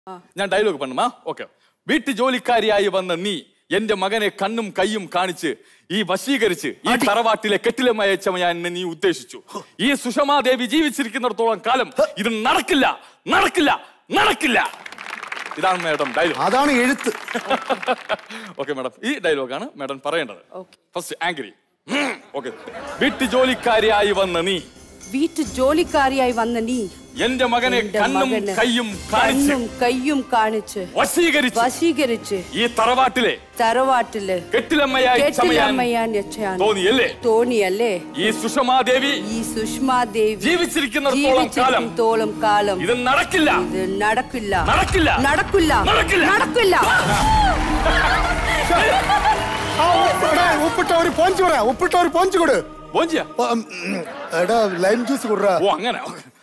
ഞാൻ dialogue പണ്ണുമാ okay വീട്ടു ജോലിക്കാരിയായി വന്ന നീ എന്റെ മകനെ കണ്ണും കൈയും കാണിച്ച് ഈ വശീകരിച്ച് ഈ തറവാട്ടിലെ കെട്ടിലമയച്ചമയാൻ നീ ഉദ്ദേശിച്ചു ഈ സുഷമാദേവി ജീവിച്ചിരിക്കുന്നിടത്തോളം കാലം ഇത് നടക്കില്ല നടക്കില്ല നടക്കില്ല ഇതാണ് മാഡം ഡയലോഗ് അതാണ് എഴുത്ത് ഓക്കെ മാഡം ഈ ഡയലോഗാണ് മാഡം പറയേണ്ടത് Okay. ഫസ്റ്റ് ആംഗ്രി ഓക്കെ വീട്ടു ജോലിക്കാരിയായി വന്ന നീ വീട്ടു ജോലിക്കാരിയായി വന്ന നീ എന്റെ മകനെ എന്റെ കണ്ണും മകന് കൈയും കാണിച്ച് കണ്ണും കൈയും കാണിച്ച് വശീകരിച്ച് വശീകരിച്ച് ഈ തറവാട്ടിലെ തറവാട്ടില് കെട്ടിലമ്മയായി ചമയാൻ കേട്ടിലമ്മയാൻ യക്ഷയാണ് തോന്നിയല്ലേ തോണിയല്ലേ ഈ സുഷമാദേവി ഈ സുഷ്മാദേവി ജീവിച്ചിരിക്കുന്നിടത്തോളം കാലം ജീവിച്ചിരിക്കുന്നിടത്തോളം കാലം ഇത് നടക്കില്ല ഇത് നടക്കില്ല നടക്കില്ല നടക്കില്ല നടക്കില്ല. നടക്കില്ല ആ, എടാ, ഉപ്പിട്ട ഒരു പോഞ്ച് പറയാ ഉപ്പിട്ട ഒരു പോഞ്ച് കൊടു പോഞ്ചിയ ഉം, ഉം, എടാ ലൈം ജ്യൂസ് കൊടുറാ ഓ അങ്ങനെ